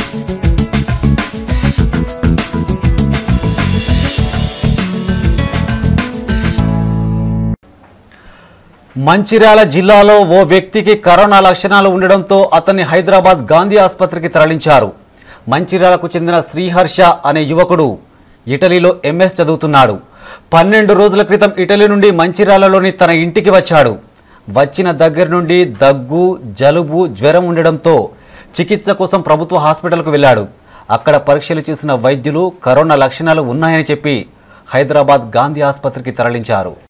మంచిర్యాల జిల్లాలో ఓ వ్యక్తికి కరోనా లక్షణాలు ఉండడంతో అతన్ని హైదరాబాద్ గాంధీ ఆసుపత్రికి తరలించారు మంచిర్యాలకు చెందిన శ్రీహర్ష అనే యువకుడు ఇటలీలో ఎంఎస్ చదువుతున్నాడు పన్నెండు రోజుల క్రితం ఇటలీ నుండి మంచిర్యాలలోని తన ఇంటికి వచ్చాడు వచ్చిన దగ్గర నుండి దగ్గు జలుబు జ్వరం ఉండడంతో చికిత్స కోసం ప్రభుత్వ హాస్పిటల్కు వెళ్ళాడు అక్కడ పరీక్షలు చేసిన వైద్యులు కరోనా లక్షణాలు ఉన్నాయని చెప్పి హైదరాబాద్ గాంధీ ఆసుపత్రికి తరలించారు